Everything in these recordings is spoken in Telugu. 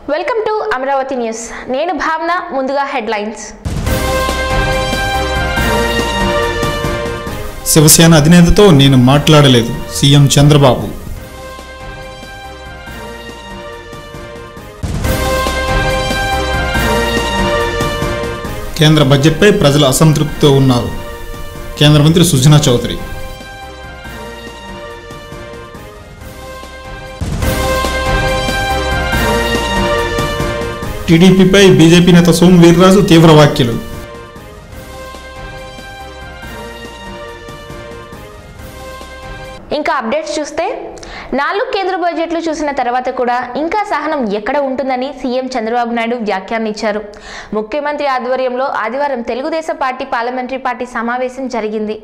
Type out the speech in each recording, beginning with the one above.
వెల్కమ్ టు అమరావతి న్యూస్ నేను భావన ముందుగా హెడ్లైన్స్ శివసేన అధినేతతో నేను మాట్లాడలేదు సీఎం చంద్రబాబు కేంద్ర బడ్జెట్పై ప్రజలు అసంతృప్తితో ఉన్నారు కేంద్ర మంత్రి సుజనా చౌదరి టీడీపీపై బీజేపీ నేత సోము వీర్రాజు తీవ్ర వ్యాఖ్యలు ఇంకా అప్డేట్స్ చూస్తే నాలుగు కేంద్ర బడ్జెట్లు చూసిన తర్వాత కూడా ఇంకా సహనం ఎక్కడ ఉంటుందని సీఎం చంద్రబాబు నాయుడు వ్యాఖ్యానించారు ముఖ్యమంత్రి ఆధ్వర్యంలో ఆదివారం తెలుగుదేశం పార్టీ పార్లమెంటరీ పార్టీ సమావేశం జరిగింది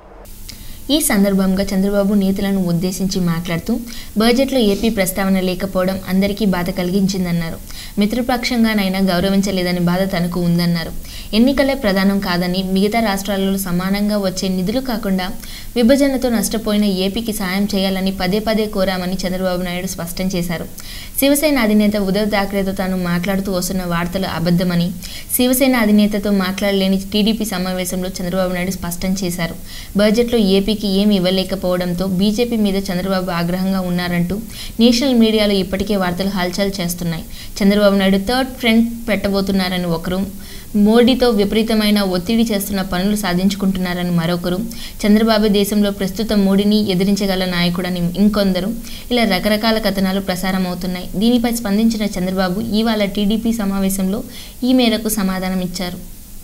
ఈ సందర్భంగా చంద్రబాబు నేతలను ఉద్దేశించి మాట్లాడుతూ బడ్జెట్లో ఏపీ ప్రస్తావన లేకపోవడం అందరికీ బాధ కలిగించిందన్నారు మిత్రపక్షంగానైనా గౌరవించలేదని బాధ తనకు ఉందన్నారు ఎన్నికలే ప్రధానం కాదని మిగతా రాష్ట్రాలలో సమానంగా వచ్చే నిధులు కాకుండా విభజనతో నష్టపోయిన ఏపీకి సాయం చేయాలని పదే పదే కోరామని చంద్రబాబు నాయుడు స్పష్టం చేశారు శివసేన అధినేత ఉద్ధవ్ ఠాక్రేతో తాను మాట్లాడుతూ వస్తున్న వార్తలు అబద్ధమని శివసేన అధినేతతో మాట్లాడలేని టీడీపీ సమావేశంలో చంద్రబాబు నాయుడు స్పష్టం చేశారు బడ్జెట్లో ఏపీకి ఏమి ఇవ్వలేకపోవడంతో బీజేపీ మీద చంద్రబాబు ఆగ్రహంగా ఉన్నారంటూ నేషనల్ మీడియాలో ఇప్పటికే వార్తలు హల్చల్ చేస్తున్నాయి చంద్రబాబు నాయుడు థర్డ్ ఫ్రంట్ పెట్టబోతున్నారని ఒకరు మోడీతో విపరీతమైన ఒత్తిడి చేస్తున్న పనులు సాధించుకుంటున్నారని మరొకరు చంద్రబాబు దేశంలో ప్రస్తుత మోడీని ఎదిరించగల నాయకుడని ఇంకొందరు ఇలా రకరకాల కథనాలు ప్రసారం అవుతున్నాయి దీనిపై స్పందించిన చంద్రబాబు ఇవాళ టీడీపీ సమావేశంలో ఈ మేరకు సమాధానం ఇచ్చారు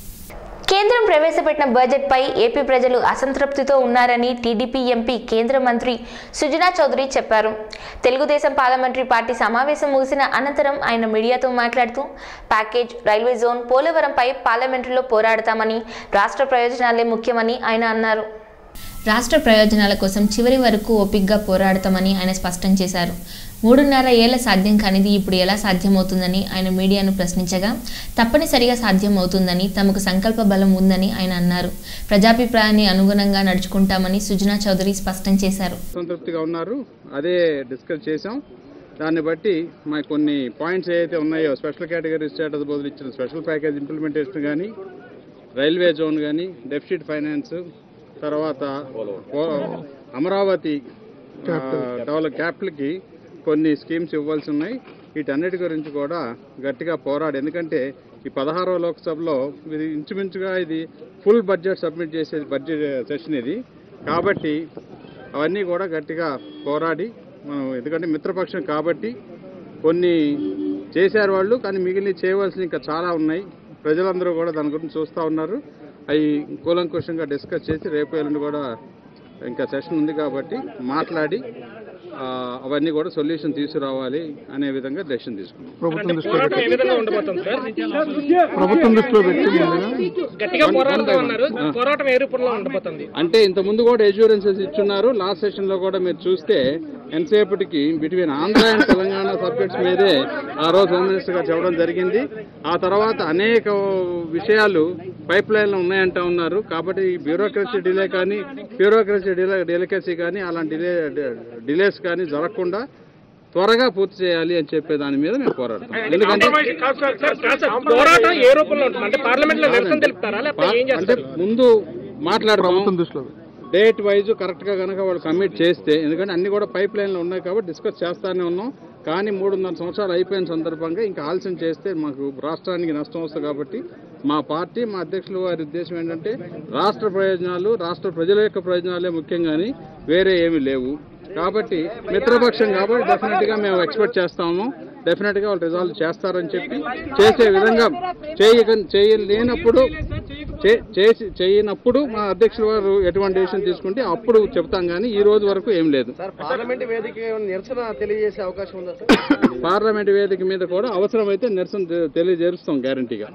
కేంద్రం ప్రవేశపెట్టిన బడ్జెట్పై ఏపీ ప్రజలు అసంతృప్తితో ఉన్నారని టీడీపీ ఎంపీ కేంద్ర మంత్రి సుజనా చౌదరి చెప్పారు తెలుగుదేశం పార్లమెంటరీ పార్టీ సమావేశం ముగిసిన అనంతరం ఆయన మీడియాతో మాట్లాడుతూ ప్యాకేజ్ రైల్వే జోన్ పోలవరంపై పార్లమెంటులో పోరాడతామని రాష్ట్ర ప్రయోజనాలే ముఖ్యమని ఆయన అన్నారు రాష్ట్ర ప్రయోజనాల కోసం చివరి వరకు ఓపిగ్గా పోరాడతామని ఆయన స్పష్టం చేశారు మూడున్నర ఏళ్ల సాధ్యం కానిది ఇప్పుడు ఎలా సాధ్యమవుతుందని ఆయన మీడియాను ప్రశ్నించగా తప్పనిసరిగా సాధ్యమవుతుందని తమకు సంకల్ప బలం ఉందని ఆయన అన్నారు ప్రజాభిప్రాయాన్ని అనుగుణంగా నడుచుకుంటామని సుజనా చౌదరి స్పష్టం చేశారు సంతృప్తిగా ఉన్నారు అదే డిస్కస్ చేసాం దాన్ని బట్టి మా కొన్ని పాయింట్స్ ఏవైతే ఉన్నాయో స్పెషల్ కేటగిరీ స్టేటస్ బదులు ఇచ్చిన స్పెషల్ ప్యాకేజ్ ఇంప్లిమెంటేషన్ కానీ రైల్వే జోన్ కానీ డెఫిసిట్ ఫైనాన్స్ తర్వాత పో- అమరావతి ఆ, డెవలప్ క్యాపిటల్కి కొన్ని స్కీమ్స్ ఇవ్వాల్సి ఉన్నాయి వీటన్నిటి గురించి కూడా గట్టిగా పోరాడు ఎందుకంటే ఈ పదహారవ లోక్సభలో ఇది ఇంచుమించుగా ఇది ఫుల్ బడ్జెట్ సబ్మిట్ చేసే బడ్జెట్ సెషన్ ఇది కాబట్టి అవన్నీ కూడా గట్టిగా పోరాడి మనం ఎందుకంటే మిత్రపక్షం కాబట్టి కొన్ని చేశారు వాళ్ళు కానీ మిగిలిన చేయవలసినవి ఇంకా చాలా ఉన్నాయి ప్రజలందరూ కూడా దాని గురించి చూస్తూ ఉన్నారు అవి కూలంకుషంగా డిస్కస్ చేసి రేపు ఎల్లుండి కూడా ఇంకా సెషన్ ఉంది కాబట్టి మాట్లాడి ఆ, అవన్నీ కూడా సొల్యూషన్ తీసుకురావాలి అనే విధంగా డెసిషన్ తీసుకున్నాం ప్రభుత్వం దృష్టిలో పోరాటం ఏ విధంగా ఉండబోతుంది సార్ ప్రభుత్వం దృష్టిలో పెట్టి ముందుగా గట్టిగా పోరాడతాం అన్నారు పోరాటం ఏ రూపంలో ఉండబోతుంది అంటే ఇంత ముందు కూడా ఎష్యూరెన్సెస్ ఇచ్చున్నారు లాస్ట్ సెషన్ లో కూడా మీరు చూస్తే ఎంతసేపటికి between Andhra and Telangana subjects మీదే ఆ రోజు హోమ్ మినిస్టర్ గారు చెప్పడం జరిగింది ఆ తర్వాత అనేక విషయాలు పైప్ లైన్లో ఉన్నాయంటా ఉన్నారు కాబట్టి ఈ బ్యూరోక్రసీ డిలే కానీ బ్యూరోక్రసీ డిలే డెలికసీ కానీ అలాంటి డిలే డిలేస్ కానీ జరగకుండా త్వరగా పూర్తి చేయాలి అని చెప్పే దాని మీద మేము పోరాడతాం ఎందుకంటే కాదు సార్, సార్, కాదు సార్, పోరాటం ఏ రూపంలో ఉంటుంది అంటే పార్లమెంట్ లో నిరసన తెలుపుతారా లేకపోతే ఏం అంటే చేస్తారు ముందు మాట్లాడతాం ప్రభుత్వం దృష్టిలో పెట్టి. డేట్ వైజ్ కరెక్ట్గా కనుక వాళ్ళు కమిట్ చేస్తే ఎందుకంటే అన్ని కూడా పైప్ లైన్లో ఉన్నాయి కాబట్టి డిస్కస్ చేస్తానే ఉన్నాం కానీ మూడున్నర సంవత్సరాలు అయిపోయిన సందర్భంగా ఇంకా ఆలస్యం చేస్తే మాకు రాష్ట్రానికి నష్టం వస్తుంది కాబట్టి మా పార్టీ మా అధ్యక్షులు వారి ఉద్దేశం ఏంటంటే రాష్ట్ర ప్రయోజనాలు రాష్ట్ర ప్రజల యొక్క ప్రయోజనాలే ముఖ్యం కానీ వేరే ఏమీ లేవు కాబట్టి మిత్రపక్షం కాబట్టి డెఫినెట్గా మేము ఎక్స్పెక్ట్ చేస్తాము డెఫినెట్గా వాళ్ళు రిజాల్వ్ చేస్తారని చెప్పి చేసే విధంగా చేయక చేయలేనప్పుడు చే- చేసి చేయనప్పుడు మా అధ్యక్షుల వారు ఎటువంటి డెసిషన్ తీసుకుంటే అప్పుడు చెప్తాం కానీ ఈ రోజు వరకు ఏం లేదు పార్లమెంట్ వేదిక ఏమైనా నిరసన తెలియజేసే అవకాశం ఉందా సార్ పార్లమెంట్ వేదిక మీద కూడా అవసరమైతే నిరసన తె- తెలియజేరుస్తాం గ్యారంటీగా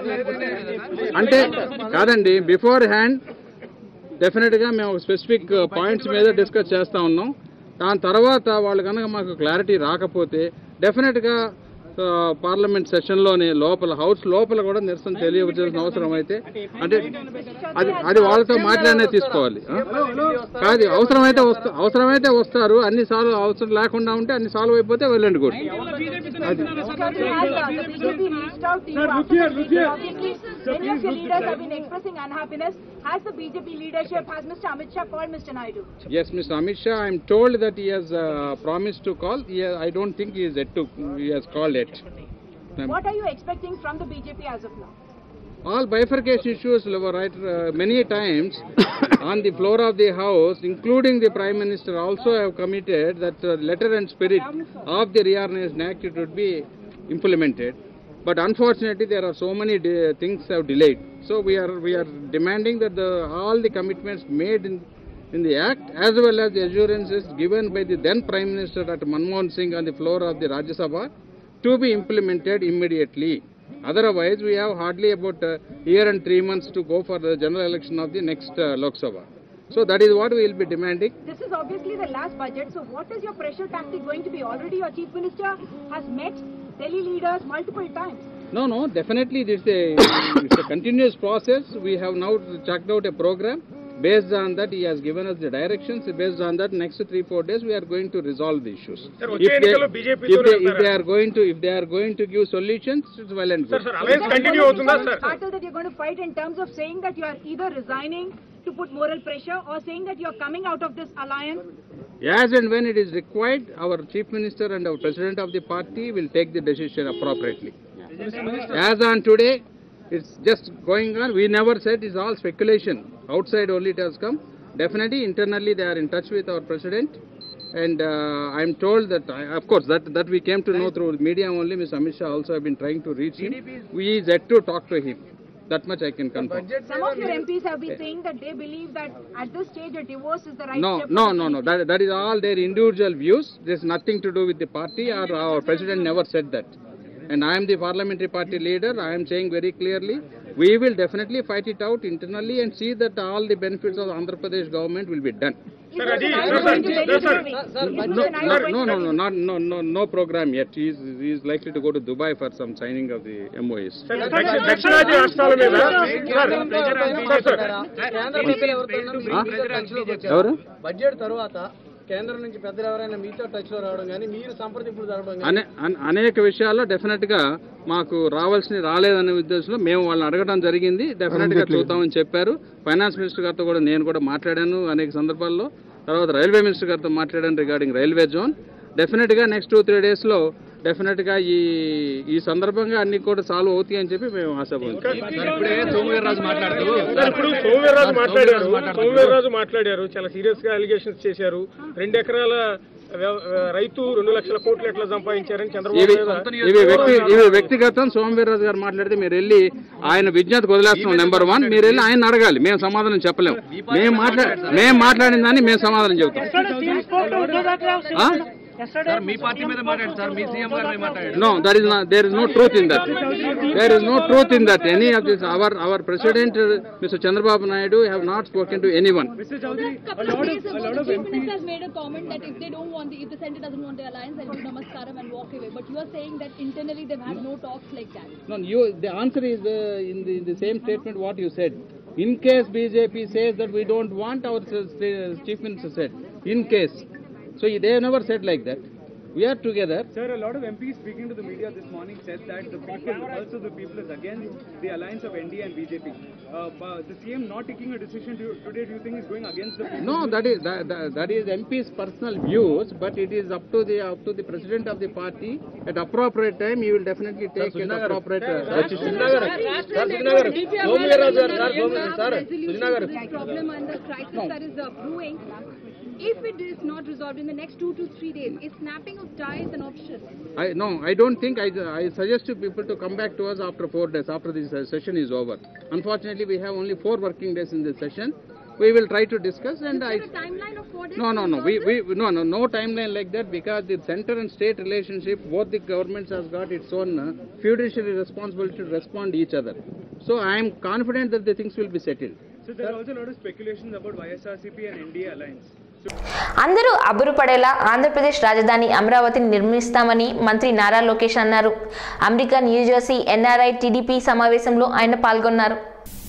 అంటే కాదండి బిఫోర్ హ్యాండ్ డెఫినెట్గా మేము ఒక స్పెసిఫిక్ పాయింట్స్ మీద డిస్కస్ చేస్తూ ఉన్నాం దాని తర్వాత వాళ్ళు కనుక మాకు క్లారిటీ రాకపోతే డెఫినెట్గా ఆ, పార్లమెంట్ సెషన్లోనే లోపల హౌస్ లోపల కూడా నిరసన తెలియవలసిన అవసరం అయితే అంటే అది అది వాళ్ళతో మాట్లాడినే తీసుకోవాలి ఆ? కాదు అవసరమైతే వస్తా అవసరమైతే వస్తారు అన్ని సాల్వ్ అవసరం లేకుండా ఉంటే అన్ని సాల్వ్ అయిపోతే వెళ్ళండి కూడా అది Chaudhary, has uh, the BJP reached out to you after this meeting? Obviously, many of your leaders have been expressing unhappiness. Has the BJP leadership, has Mr. Amit Shah called Mr. Naidu? Yes, Mr. Amit Shah, I'm told that he has uh, promised to call. He, I don't think he is yet to, he has called yet. Um, What are you expecting from the BJP as of now? all bifurcation issues were right uh, many times on the floor of the house, including the Prime Minister, also have committed that uh, letter and spirit of the reorganization act it would be implemented. But unfortunately, there are so many de- things have delayed. So we are we are demanding that the, all the commitments made in in the act as well as the assurances given by the then Prime Minister Dr. Manmohan Singh on the floor of the Rajya Sabha to be implemented immediately. Otherwise, we have hardly about a year and three months to go for the general election of the next uh, Lok Sabha. So that is what we will be demanding. This is obviously the last budget, so what is your pressure tactic going to be? Already your Chief Minister has met Delhi leaders multiple times. No, no, definitely this is a, it's a continuous process. We have now checked out a program. Based on that, he has given us the directions. Based on that, next three four days, we are going to resolve the issues. Sir, వచ్చే If they, ఎన్నికల్లో BJP if, తోనే they, if వెళ్తారా? they are going to if they are going to give solutions, it's well and sir good. Sir alliance continue అవుతుందా sir battle that you're going to fight in terms of saying that you are either resigning to put moral pressure or saying that you're coming out of this alliance? As and when it is required, our chief minister and our president of the party will take the decision appropriately. As on today, it's just going on. We never said it's all speculation. Outside only it has come. Definitely, internally they are in touch with our president. And uh, I'm told that, I, of course, that, that we came to know through media only. Mr. Amit Shah also have been trying to reach him. We is yet to talk to him. That much I can confirm. Some of your MPs have been saying that they believe that at this stage a divorce is the right No, step. for no, the no, no. PDP. That, that is all their individual views. There's nothing to do with the party or our president never said that. And I am the parliamentary party leader. I am saying very clearly, we will definitely fight it out internally and see that all the benefits of the Andhra Pradesh government will be done. Is Sir, Mr. Ajit, Naidu sir, going to sir, Delhi sir, this week? sir, Is but Mr. No, Naidu no, going no, to no, Delhi? no, not, no, no, no program yet. He is, he is likely to go to Dubai for some signing of the MOAs. Sir దక్షి- దక్షిణాది రాష్ట్రాల మీద సార్ సార్ సార్ కేంద్ర పెద్దలు ఎవరితో మీతో టచ్ లోకి వచ్చారు ఎవరు బడ్జెట్ తర్వాత కేంద్రం నుంచి పెద్దలు ఎవరైనా మీతో టచ్ లో రావడం కానీ మీరు సంప్రదింపులు జరపడం కానీ అనే అన్- అనేక విషయాల్లో డెఫినెట్ గా మాకు రావాల్సిన రాలేదనే ఉద్దేశంలో మేము వాళ్ళని అడగడం జరిగింది డెఫినెట్ గా చూద్దామని చెప్పారు ఫైనాన్స్ మినిస్టర్ గారితో కూడా నేను కూడా మాట్లాడాను అనేక సందర్భాల్లో తర్వాత రైల్వే మినిస్టర్ గారితో మాట్లాడాను రిగార్డింగ్ రైల్వే జోన్ డెఫినెట్ గా నెక్స్ట్ టూ త్రీ డేస్ లో డెఫినెట్ గా ఈ ఈ సందర్భంగా అన్ని కూడా సాల్వ్ అవుతాయి అని చెప్పి మేము ఆశాభావం సార్ ఇప్పుడు సోమవీర్రాజు మాట్లాడారు సోమవీర్రాజు మాట్లాడారు చాలా సీరియస్ గా అలిగేషన్స్ చేశారు రెండు ఎకరాల వ్య- రైతు రెండు లక్షల కోట్లు ఎట్లా సంపాదించారని చంద్రబాబు ఇవి మీద ఇవి వ్యక్తి ఇవి వ్యక్తిగతం సోమవీర్రాజు గారు మాట్లాడితే మీరు వెళ్ళి ఆయన విజ్ఞతకు వదిలేస్తున్నాం నెంబర్ వన్ మీరు వెళ్ళి ఆయన అడగాలి మేము సమాధానం చెప్పలేం మేము మాట్లా మేము మాట్లాడిన దాన్ని మేము సమాధానం చెబుతాం ఆ? మీ పార్టీ మీద మాట్లాడండి సార్ మీ సీఎం గారి మీద మాట్లాడండి No, there is not, there is no truth in that. There is no truth in that. Any of this, our, our president, uh, Mr. Chandrababu Naidu, have not spoken to anyone. couple of days ago, the chief minister has made a comment that if they don't want, the, if the center doesn't want the alliance, they'll do namaskaram and walk away. But you are saying that internally they've had no talks like that. No, you, the answer is uh, in, the, in the same statement what you said. In case BJP says that we don't want, our s- s- chief minister said. In case. So they have never said like that. We are together. Sir, a lot of MPs speaking to the media this morning said that the people, also the people is against the alliance of NDA and BJP. Uh, but the CM not taking a decision to, today, do you think is going against the people? No, that is that, that, that is MP's personal views, but it is up to the up to the president of the party. At appropriate time, he will definitely take an appropriate uh, decision. Somu Veerraju గారు సార్ సోమ- సార్ సుజనా గారు This problem and the crisis that is uh, brewing, if it is not resolved in the next two to three days, is snapping of ties an option? I no, I don't think I I suggest to people to come back to us after four days after this uh, session is over. Unfortunately, we have only four working days in this session. We will try to discuss and I. Is there a timeline of four days? No, to no, no. resolve We, this? we, no, no, no timeline like that because the center and state relationship, both the governments has got its own uh, fiduciary responsibility to respond each other. So I am confident that the things will be settled. So there are also a lot of speculations about YSRCP and NDA alliance. అందరూ అబ్బురుపడేలా ఆంధ్రప్రదేశ్ రాజధాని అమరావతిని నిర్మిస్తామని మంత్రి నారా లోకేష్ అన్నారు అమెరికా న్యూజెర్సీ ఎన్ఆర్ఐ టీడీపీ సమావేశంలో ఆయన పాల్గొన్నారు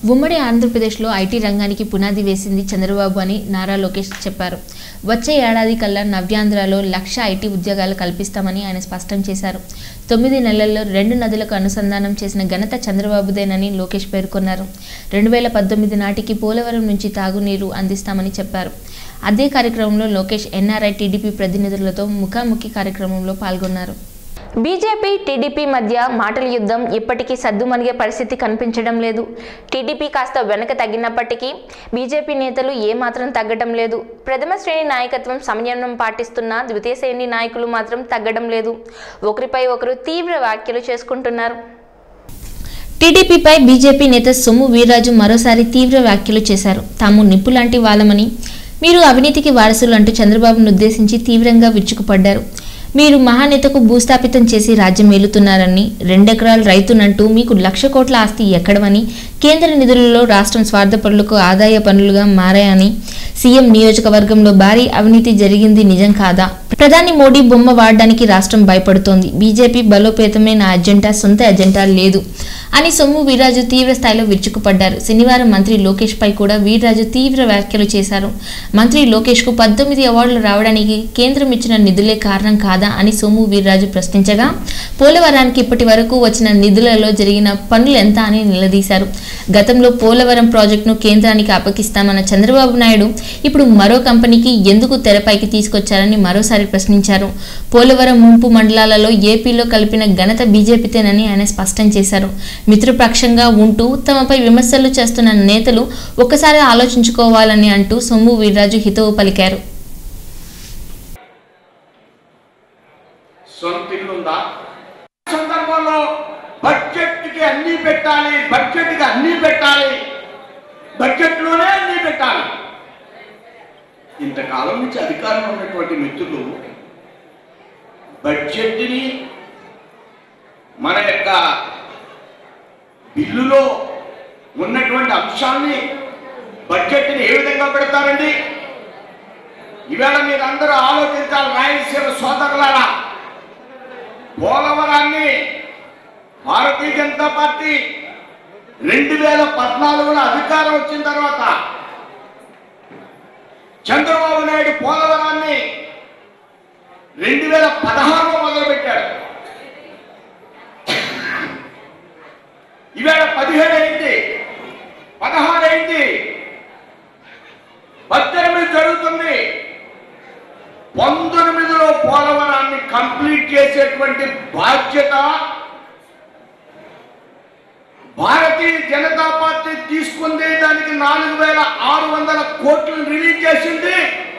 ఉమ్మడి ఆంధ్రప్రదేశ్లో ఐటీ రంగానికి పునాది వేసింది చంద్రబాబు అని నారా లోకేష్ చెప్పారు వచ్చే ఏడాది కల్లా నవ్యాంధ్రలో లక్ష ఐటీ ఉద్యోగాలు కల్పిస్తామని ఆయన స్పష్టం చేశారు తొమ్మిది నెలల్లో రెండు నదులకు అనుసంధానం చేసిన ఘనత చంద్రబాబుదేనని లోకేష్ పేర్కొన్నారు రెండు వేల పద్దెనిమిది నాటికి పోలవరం నుంచి తాగునీరు అందిస్తామని చెప్పారు అదే కార్యక్రమంలో లోకేష్ ఎన్ఆర్ఐ టీడీపీ ప్రతినిధులతో ముఖాముఖి కార్యక్రమంలో పాల్గొన్నారు బీజేపీ టీడీపీ మధ్య మాటల యుద్ధం ఇప్పటికీ సద్దుమణిగే పరిస్థితి కనిపించడం లేదు టీడీపీ కాస్త వెనక తగ్గినప్పటికీ బీజేపీ నేతలు ఏమాత్రం తగ్గడం లేదు ప్రథమ శ్రేణి నాయకత్వం సమన్వయం పాటిస్తున్న ద్వితీయ శ్రేణి నాయకులు మాత్రం తగ్గడం లేదు ఒకరిపై ఒకరు తీవ్ర వ్యాఖ్యలు చేసుకుంటున్నారు టీడీపీపై బీజేపీ నేత సొమ్ము వీర్రాజు మరోసారి తీవ్ర వ్యాఖ్యలు చేశారు తాము నిప్పు లాంటి వాళ్ళమని మీరు అవినీతికి వారసులు అంటూ చంద్రబాబును ఉద్దేశించి తీవ్రంగా విరుచుకుపడ్డారు మీరు మహానేతకు భూస్థాపితం చేసి రాజ్యం ఏలుతున్నారని రెండెకరాల రైతునంటూ మీకు లక్ష కోట్ల ఆస్తి ఎక్కడమని కేంద్ర నిధులలో రాష్ట్రం స్వార్థపరులకు ఆదాయ పనులుగా మారాయని సీఎం నియోజకవర్గంలో భారీ అవినీతి జరిగింది నిజం కాదా ప్రధాని మోడీ బొమ్మ వాడడానికి రాష్ట్రం భయపడుతోంది బీజేపీ బలోపేతమే నా అజెండా సొంత అజెండా లేదు అని సొమ్ము వీర్రాజు తీవ్ర స్థాయిలో విరుచుకుపడ్డారు శనివారం మంత్రి లోకేష్ పై కూడా వీర్రాజు తీవ్ర వ్యాఖ్యలు చేశారు మంత్రి లోకేష్ కు పద్దెనిమిది అవార్డులు రావడానికి కేంద్రం ఇచ్చిన నిధులే కారణం కాదా అని సొమ్ము వీర్రాజు ప్రశ్నించగా పోలవరానికి ఇప్పటి వరకు వచ్చిన నిధులలో జరిగిన పనులు ఎంత అని నిలదీశారు గతంలో పోలవరం ప్రాజెక్టును కేంద్రానికి అప్పగిస్తామన్న చంద్రబాబు నాయుడు ఇప్పుడు మరో కంపెనీకి ఎందుకు తెరపైకి తీసుకొచ్చారని మరోసారి ప్రశ్నించారు పోలవరం ముంపు మండలాలలో ఏపీలో కలిపిన ఘనత బీజేపీతేనని ఆయన స్పష్టం చేశారు మిత్రపక్షంగా ఉంటూ తమపై విమర్శలు చేస్తున్న నేతలు ఒక్కసారి ఆలోచించుకోవాలని అంటూ సొమ్ము వీర్రాజు హితవు పలికారు సొంత ఇల్లు ఉందా సందర్భంలో బడ్జెట్ కి అన్ని పెట్టాలి బడ్జెట్ కి అన్ని పెట్టాలి బడ్జెట్ లోనే అన్ని పెట్టాలి ఇంతకాలం నుంచి అధికారంలో ఉన్నటువంటి మిత్రులు బడ్జెట్ ని మన యొక్క బిల్లులో ఉన్నటువంటి అంశాన్ని బడ్జెట్ ని ఏ విధంగా పెడతారండి ఈవేళ మీరందరూ ఆలోచించాలి రాయలసీమ సోదరులారా పోలవరాన్ని భారతీయ జనతా పార్టీ రెండు వేల పద్నాలుగులో అధికారం వచ్చిన తర్వాత చంద్రబాబు నాయుడు పోలవరాన్ని రెండు వేల పదహారులో మొదలుపెట్టాడు ఈవేళ పదిహేడు అయింది పదహారు అయింది పద్దెనిమిది జరుగుతుంది పంతొమ్మిదిలో పోలవరాన్ని కంప్లీట్ చేసేటువంటి బాధ్యత భారతీయ జనతా పార్టీ తీసుకుంది దానికి నాలుగు వేల ఆరు వందల కోట్లు రిలీజ్ చేసింది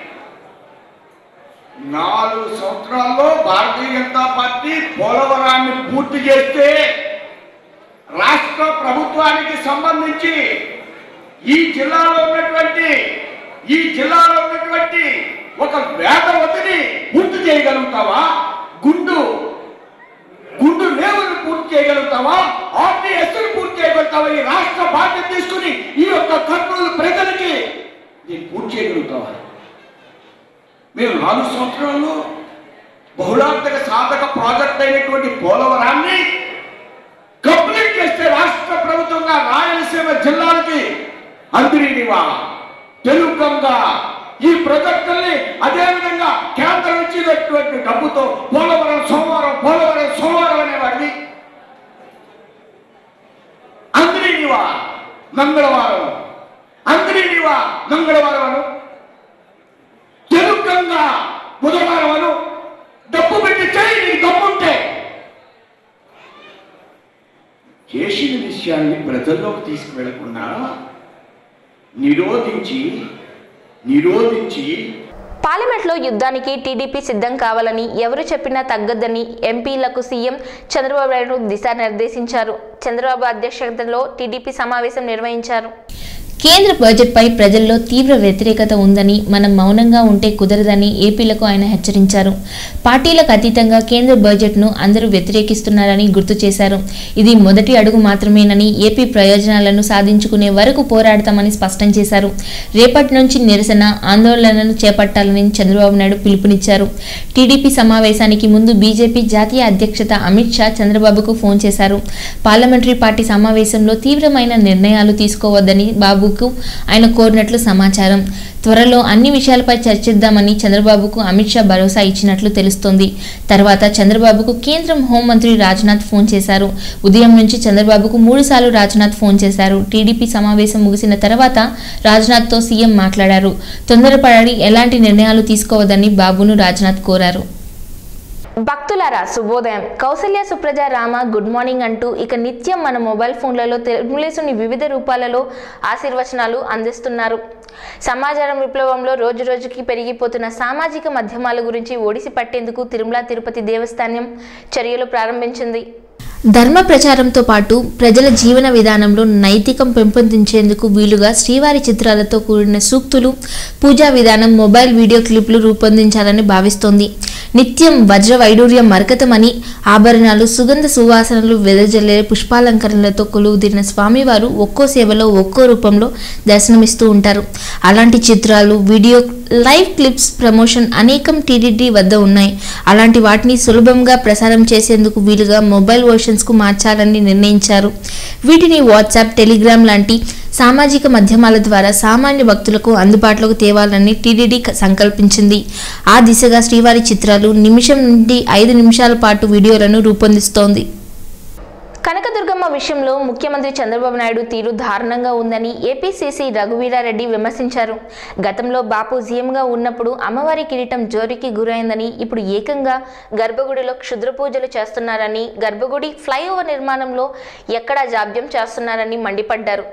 నాలుగు సంవత్సరాల్లో భారతీయ జనతా పార్టీ పోలవరాన్ని పూర్తి చేస్తే రాష్ట్ర ప్రభుత్వానికి సంబంధించి ఈ జిల్లాలో ఉన్నటువంటి ఈ జిల్లాలో ఉన్నటువంటి ఒక వేదవతిని పూర్తి చేయగలుగుతావా గుండు గుండు రేవును పూర్తి చేయగలుగుతావా ఆర్టీఎస్ పూర్తి చేయగలుగుతావా ఈ రాష్ట్ర బాధ్యత తీసుకుని ఈ యొక్క కర్నూలు ప్రజలకి దీన్ని పూర్తి చేయగలుగుతావా మేము నాలుగు సంవత్సరాల్లో బహుళార్థక సాధక ప్రాజెక్ట్ అయినటువంటి పోలవరాన్ని కంప్లీట్ చేస్తే రాష్ట్ర ప్రభుత్వంగా రాయలసీమ జిల్లాలకి అందిరినివా తెలుగంగా ఈ ప్రాజెక్టుల్ని అదే విధంగా కేంద్రం ఇచ్చినటువంటి డబ్బుతో పోలవరం సోమవారం పోలవరం సోమవారం అనేవాడివి అందిరినివా మంగళవారం అందిరినివా మంగళవారం అను తెలుగంగా బుధవారం అను డబ్బు పెట్టి చేయి నీకు దమ్ముంటే చేసిన విషయాన్ని ప్రజల్లోకి తీసుకువెళ్లకుండా నిరోధించి నిరోధించి పార్లమెంట్లో యుద్ధానికి టీడీపీ సిద్ధం కావాలని ఎవరు చెప్పినా తగ్గదని ఎంపీలకు సీఎం చంద్రబాబు నాయుడు దిశానిర్దేశించారు చంద్రబాబు అధ్యక్షతలో టీడీపీ సమావేశం నిర్వహించారు కేంద్ర బడ్జెట్పై ప్రజల్లో తీవ్ర వ్యతిరేకత ఉందని మనం మౌనంగా ఉంటే కుదరదని ఏపీలకు ఆయన హెచ్చరించారు పార్టీలకు అతీతంగా కేంద్ర బడ్జెట్ను అందరూ వ్యతిరేకిస్తున్నారని గుర్తు చేశారు ఇది మొదటి అడుగు మాత్రమేనని ఏపీ ప్రయోజనాలను సాధించుకునే వరకు పోరాడతామని స్పష్టం చేశారు రేపటి నుంచి నిరసన ఆందోళనలను చేపట్టాలని చంద్రబాబు నాయుడు పిలుపునిచ్చారు టీడీపీ సమావేశానికి ముందు బీజేపీ జాతీయ అధ్యక్షత అమిత్ షా చంద్రబాబుకు ఫోన్ చేశారు పార్లమెంటరీ పార్టీ సమావేశంలో తీవ్రమైన నిర్ణయాలు తీసుకోవద్దని బాబుకు ఆయన కోరినట్లు సమాచారం త్వరలో అన్ని విషయాలపై చర్చిద్దామని చంద్రబాబుకు అమిత్ షా భరోసా ఇచ్చినట్లు తెలుస్తోంది తర్వాత చంద్రబాబుకు కేంద్రం హోంమంత్రి రాజ్నాథ్ ఫోన్ చేశారు ఉదయం నుంచి చంద్రబాబుకు మూడుసార్లు రాజ్నాథ్ ఫోన్ చేశారు టీడీపీ సమావేశం ముగిసిన తర్వాత రాజ్నాథ్తో సీఎం మాట్లాడారు తొందరపడి ఎలాంటి నిర్ణయాలు తీసుకోవద్దని బాబును రాజ్నాథ్ కోరారు భక్తులారా శుభోదయం కౌసల్య సుప్రజ రామ గుడ్ మార్నింగ్ అంటూ ఇక నిత్యం మన మొబైల్ ఫోన్లలో తిరుమలేసుని వివిధ రూపాలలో ఆశీర్వచనాలు అందిస్తున్నారు సమాచారం విప్లవంలో రోజు రోజుకి పెరిగిపోతున్న సామాజిక మాధ్యమాల గురించి ఒడిసి పట్టేందుకు తిరుమల తిరుపతి దేవస్థానం చర్యలు ప్రారంభించింది ధర్మ ప్రచారంతో పాటు ప్రజల జీవన విధానంలో నైతికం పెంపొందించేందుకు వీలుగా శ్రీవారి చిత్రాలతో కూడిన సూక్తులు పూజా విధానం మొబైల్ వీడియో క్లిప్లు రూపొందించాలని భావిస్తోంది నిత్యం వజ్ర వైడూర్యం మరకతమని ఆభరణాలు సుగంధ సువాసనలు వెదజల్లే పుష్పాలంకరణలతో కొలువుదీరిన స్వామివారు ఒక్కో సేవలో ఒక్కో రూపంలో దర్శనమిస్తూ ఉంటారు అలాంటి చిత్రాలు వీడియో లైవ్ క్లిప్స్ ప్రమోషన్ అనేకం టీడీడీ వద్ద ఉన్నాయి అలాంటి వాటిని సులభంగా ప్రసారం చేసేందుకు వీలుగా మొబైల్ వర్షన్స్కు మార్చాలని నిర్ణయించారు వీటిని వాట్సాప్ టెలిగ్రామ్ లాంటి సామాజిక మాధ్యమాల ద్వారా సామాన్య భక్తులకు అందుబాటులోకి తేవాలని టీడీడీ సంకల్పించింది ఆ దిశగా శ్రీవారి చిత్రాలు నిమిషం నుండి ఐదు నిమిషాల పాటు వీడియోలను రూపొందిస్తోంది కనకదుర్గమ్మ విషయంలో ముఖ్యమంత్రి చంద్రబాబు నాయుడు తీరు దారుణంగా ఉందని ఏపీసీసీ రఘువీరారెడ్డి విమర్శించారు గతంలో బాపు సీఎంగా ఉన్నప్పుడు అమ్మవారి కిరీటం జోరికి గురైందని ఇప్పుడు ఏకంగా గర్భగుడిలో క్షుద్ర పూజలు చేస్తున్నారని గర్భగుడి ఫ్లైఓవర్ నిర్మాణంలో ఎక్కడా జాప్యం చేస్తున్నారని మండిపడ్డారు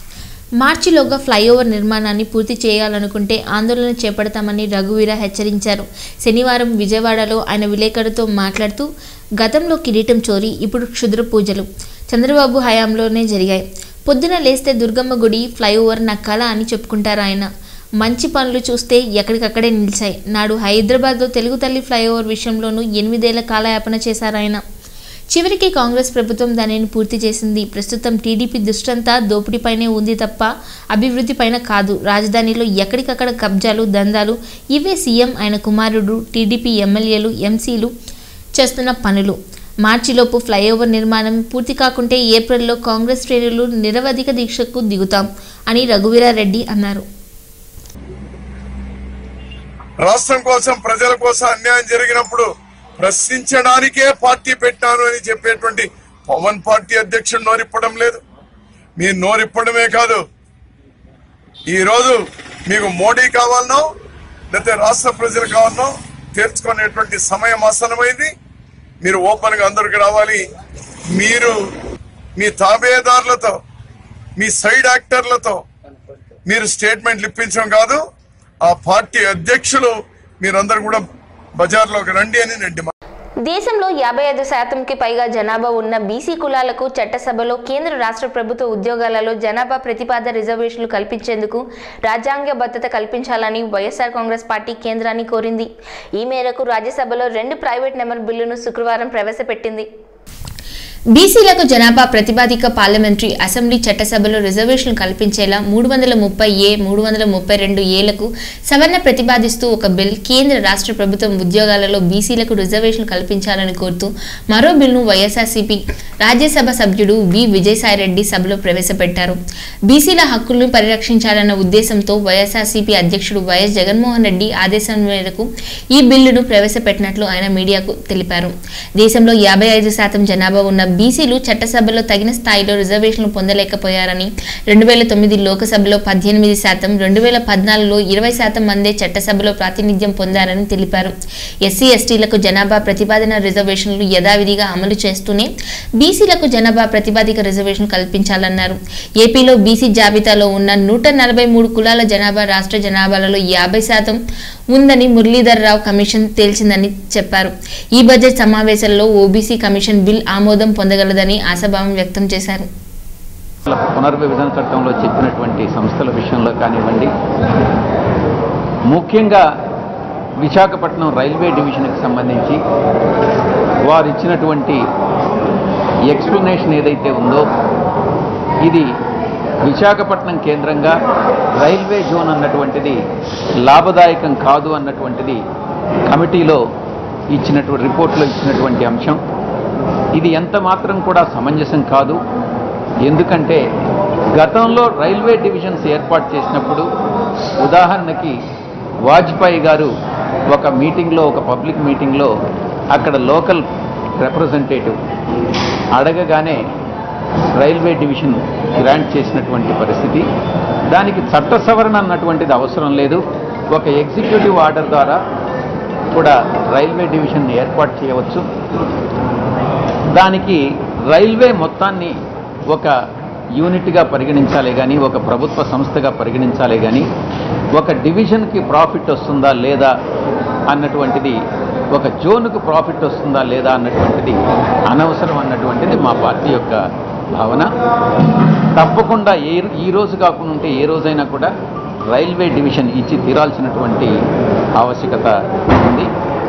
మార్చిలోగా ఫ్లైఓవర్ నిర్మాణాన్ని పూర్తి చేయాలనుకుంటే ఆందోళన చేపడతామని రఘువీర హెచ్చరించారు శనివారం విజయవాడలో ఆయన విలేకరులతో మాట్లాడుతూ గతంలో కిరీటం చోరీ ఇప్పుడు క్షుద్ర పూజలు చంద్రబాబు హయాంలోనే జరిగాయి పొద్దున లేస్తే దుర్గమ్మ గుడి ఫ్లైఓవర్ నా కళ అని చెప్పుకుంటారు ఆయన మంచి పనులు చూస్తే ఎక్కడికక్కడే నిలిచాయి నాడు హైదరాబాద్లో తెలుగు తల్లి ఫ్లైఓవర్ విషయంలోనూ ఎనిమిదేళ్ల కాలయాపన చేశారు ఆయన చివరికి కాంగ్రెస్ ప్రభుత్వం దానిని పూర్తి చేసింది ప్రస్తుతం టీడీపీ దృష్టంతా దోపిడీపైనే ఉంది తప్ప అభివృద్ధిపైన కాదు రాజధానిలో ఎక్కడికక్కడ కబ్జాలు దందాలు ఇవే సీఎం ఆయన కుమారుడు టీడీపీ ఎమ్మెల్యేలు ఎంసీలు చేస్తున్న పనులు మార్చిలోపు ఫ్లైఓవర్ నిర్మాణం పూర్తి కాకుంటే ఏప్రిల్లో కాంగ్రెస్ శ్రేణులు నిరవధిక దీక్షకు దిగుతాం అని రఘువీరారెడ్డి అన్నారు రాష్ట్రం కోసం ప్రజల కోసం అన్యాయం జరిగినప్పుడు ప్రశ్నించడానికే పార్టీ పెట్టాను అని చెప్పేటువంటి పవన్ పార్టీ అధ్యక్షుడు నోరిప్పడం లేదు మీరు నోరిప్పడమే కాదు ఈరోజు మీకు మోడీ కావాలనో లేకపోతే రాష్ట్ర ప్రజలు కావాలనో తేల్చుకునేటువంటి సమయం ఆసనమైంది మీరు ఓపెన్ గా అందరికి రావాలి మీరు మీ తాబేదారులతో మీ సైడ్ యాక్టర్లతో మీరు స్టేట్మెంట్లు ఇప్పించడం కాదు ఆ పార్టీ అధ్యక్షులు మీరందరూ కూడా బజార్లోకి రండి అని నేను డిమాండ్ దేశంలో యాభై ఐదు శాతంకి పైగా జనాభా ఉన్న బీసీ కులాలకు చట్టసభలో కేంద్ర రాష్ట్ర ప్రభుత్వ ఉద్యోగాలలో జనాభా ప్రతిపాద రిజర్వేషన్లు కల్పించేందుకు రాజ్యాంగబద్ధత కల్పించాలని వైఎస్ఆర్ కాంగ్రెస్ పార్టీ కేంద్రాన్ని కోరింది ఈ మేరకు రాజ్యసభలో రెండు ప్రైవేట్ నెంబర్ బిల్లును శుక్రవారం ప్రవేశపెట్టింది బీసీలకు జనాభా ప్రతిపాదిక పార్లమెంటరీ అసెంబ్లీ చట్టసభలో రిజర్వేషన్లు కల్పించేలా మూడు వందల ముప్పై ఏ మూడు వందల ముప్పై రెండు ఏలకు సవరణ ప్రతిపాదిస్తూ ఒక బిల్ కేంద్ర రాష్ట్ర ప్రభుత్వం ఉద్యోగాలలో బీసీలకు రిజర్వేషన్లు కల్పించాలని కోరుతూ మరో బిల్ను వైఎస్ఆర్సీపీ రాజ్యసభ సభ్యుడు వి విజయసాయిరెడ్డి సభలో ప్రవేశపెట్టారు బీసీల హక్కులను పరిరక్షించాలన్న ఉద్దేశంతో వైఎస్ఆర్సీపీ అధ్యక్షుడు వైఎస్ జగన్మోహన్ రెడ్డి ఆదేశం మేరకు ఈ బిల్లును ప్రవేశపెట్టినట్లు ఆయన మీడియాకు తెలిపారు దేశంలో యాభై ఐదు శాతం జనాభా ఉన్న బీసీలు చట్టసభలో తగిన స్థాయిలో రిజర్వేషన్లు పొందలేకపోయారని రెండు వేల తొమ్మిది లోకసభలో పద్దెనిమిది శాతం రెండు వేల పద్నాలుగులో ఇరవై శాతం మందే చట్టసభలో ప్రాతినిధ్యం పొందారని తెలిపారు ఎస్సీ ఎస్టీలకు జనాభా ప్రతిపాదన రిజర్వేషన్లు యథావిధిగా అమలు చేస్తూనే బీసీలకు జనాభా ప్రతిపాదిక రిజర్వేషన్ కల్పించాలన్నారు ఏపీలో బీసీ జాబితాలో ఉన్న నూట నలభై మూడు కులాల జనాభా రాష్ట్ర జనాభాలలో యాభై శాతం ఉందని మురళీధర్ రావు కమిషన్ తేల్చిందని చెప్పారు ఈ బడ్జెట్ సమావేశంలో ఓబీసీ కమిషన్ బిల్ ఆమోదం పొందగలదని ఆశాభావం వ్యక్తం చేశారు పునర్విభజన చట్టంలో చెప్పినటువంటి సంస్థల విషయంలో కానివ్వండి ముఖ్యంగా విశాఖపట్నం రైల్వే డివిజన్కి సంబంధించి వారు ఇచ్చినటువంటి ఎక్స్ప్లెనేషన్ ఏదైతే ఉందో ఇది విశాఖపట్నం కేంద్రంగా రైల్వే జోన్ అన్నటువంటిది లాభదాయకం కాదు అన్నటువంటిది కమిటీలో ఇచ్చినటువంటి రిపోర్ట్లో ఇచ్చినటువంటి అంశం ఇది ఎంత మాత్రం కూడా సమంజసం కాదు ఎందుకంటే గతంలో రైల్వే డివిజన్స్ ఏర్పాటు చేసినప్పుడు ఉదాహరణకి వాజ్పేయి గారు ఒక మీటింగ్లో ఒక పబ్లిక్ మీటింగ్లో అక్కడ లోకల్ రిప్రజెంటేటివ్ అడగగానే రైల్వే డివిజన్ గ్రాంట్ చేసినటువంటి పరిస్థితి దానికి చట్ట సవరణ అన్నటువంటిది అవసరం లేదు ఒక ఎగ్జిక్యూటివ్ ఆర్డర్ ద్వారా కూడా రైల్వే డివిజన్ ఏర్పాటు చేయవచ్చు దానికి రైల్వే మొత్తాన్ని ఒక యూనిట్గా పరిగణించాలే కానీ ఒక ప్రభుత్వ సంస్థగా పరిగణించాలే కానీ ఒక డివిజన్కి ప్రాఫిట్ వస్తుందా లేదా అన్నటువంటిది ఒక జోన్కు ప్రాఫిట్ వస్తుందా లేదా అన్నటువంటిది అనవసరం అన్నటువంటిది మా పార్టీ యొక్క భావన తప్పకుండా ఏ ఈ రోజు కాకుండా ఉంటే ఏ రోజైనా కూడా రైల్వే డివిజన్ ఇచ్చి తీరాల్సినటువంటి ఆవశ్యకత ఉంది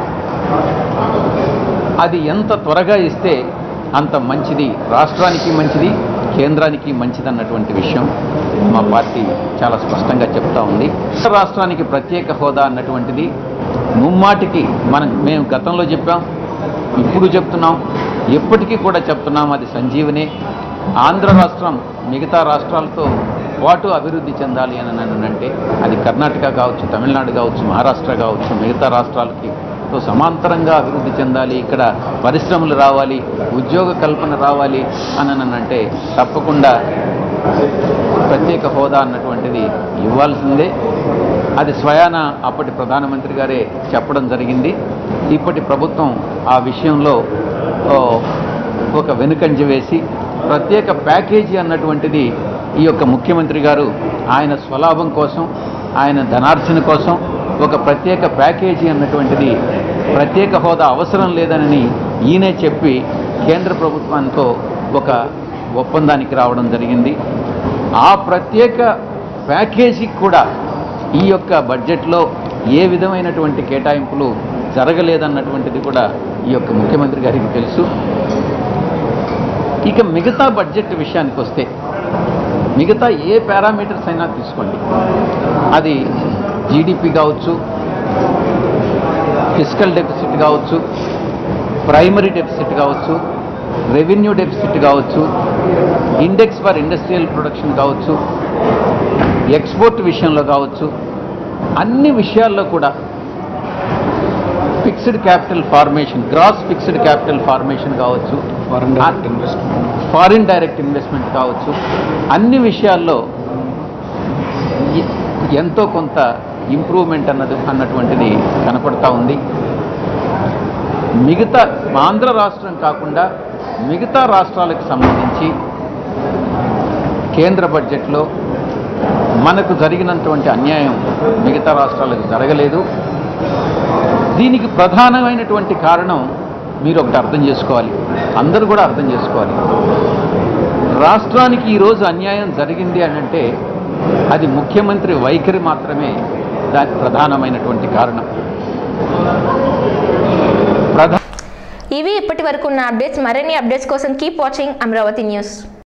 అది ఎంత త్వరగా ఇస్తే అంత మంచిది రాష్ట్రానికి మంచిది కేంద్రానికి మంచిది అన్నటువంటి విషయం మా పార్టీ చాలా స్పష్టంగా చెప్తా ఉంది రాష్ట్రానికి ప్రత్యేక హోదా అన్నటువంటిది ముమ్మాటికి మనం మేము గతంలో చెప్పాం ఇప్పుడు చెప్తున్నాం ఎప్పటికీ కూడా చెప్తున్నాం అది సంజీవనే ఆంధ్ర రాష్ట్రం మిగతా రాష్ట్రాలతో పాటు అభివృద్ధి చెందాలి అని అంటే అది కర్ణాటక కావచ్చు తమిళనాడు కావచ్చు మహారాష్ట్ర కావచ్చు మిగతా రాష్ట్రాలకి తో సమాంతరంగా అభివృద్ధి చెందాలి ఇక్కడ పరిశ్రమలు రావాలి ఉద్యోగ కల్పన రావాలి అని అంటే తప్పకుండా ప్రత్యేక హోదా అన్నటువంటిది ఇవ్వాల్సిందే అది స్వయాన అప్పటి ప్రధానమంత్రి గారే చెప్పడం జరిగింది ఇప్పటి ప్రభుత్వం ఆ విషయంలో ఓ, ఒక వెనుకంజ వేసి ప్రత్యేక ప్యాకేజీ అన్నటువంటిది ఈ యొక్క ముఖ్యమంత్రి గారు ఆయన స్వలాభం కోసం ఆయన ధనార్జన కోసం ఒక ప్రత్యేక ప్యాకేజీ అన్నటువంటిది ప్రత్యేక హోదా అవసరం లేదని ఈయనే చెప్పి కేంద్ర ప్రభుత్వంతో ఒక ఒప్పందానికి రావడం జరిగింది ఆ ప్రత్యేక ప్యాకేజీకి కూడా ఈ యొక్క బడ్జెట్లో ఏ విధమైనటువంటి కేటాయింపులు జరగలేదన్నటువంటిది కూడా ఈ యొక్క ముఖ్యమంత్రి గారికి తెలుసు ఇక మిగతా బడ్జెట్ విషయానికి వస్తే మిగతా ఏ పారామీటర్స్ అయినా తీసుకోండి అది జీడిపి కావచ్చు ఫిజికల్ డెఫిసిట్ కావచ్చు ప్రైమరీ డెఫిసిట్ కావచ్చు రెవెన్యూ డెఫిసిట్ కావచ్చు ఇండెక్స్ ఫర్ ఇండస్ట్రియల్ ప్రొడక్షన్ కావచ్చు ఎక్స్పోర్ట్ విషయంలో కావచ్చు అన్ని విషయాల్లో కూడా fixed capital formation gross fixed capital formation కావచ్చు foreign direct investment foreign direct investment కావచ్చు అన్ని విషయాల్లో ఎ- ఎంతో కొంత ఇంప్రూవ్మెంట్ అన్నది అన్నటువంటిది కనపడతా ఉంది మిగతా ఆంధ్ర రాష్ట్రం కాకుండా మిగతా రాష్ట్రాలకు సంబంధించి కేంద్ర బడ్జెట్లో మనకు జరిగినటువంటి అన్యాయం మిగతా రాష్ట్రాలకు జరగలేదు దీనికి ప్రధానమైనటువంటి కారణం మీరు ఒకటి అర్థం చేసుకోవాలి అందరూ కూడా అర్థం చేసుకోవాలి రాష్ట్రానికి ఈరోజు అన్యాయం జరిగింది అని అంటే అది ముఖ్యమంత్రి వైఖరి మాత్రమే దానికి ప్రధానమైనటువంటి కారణం ప్రధా ఇవి ఇప్పటి వరకు ఉన్న అప్డేట్స్ మరిన్ని అప్డేట్స్ కోసం కీప్ వాచింగ్ అమరావతి న్యూస్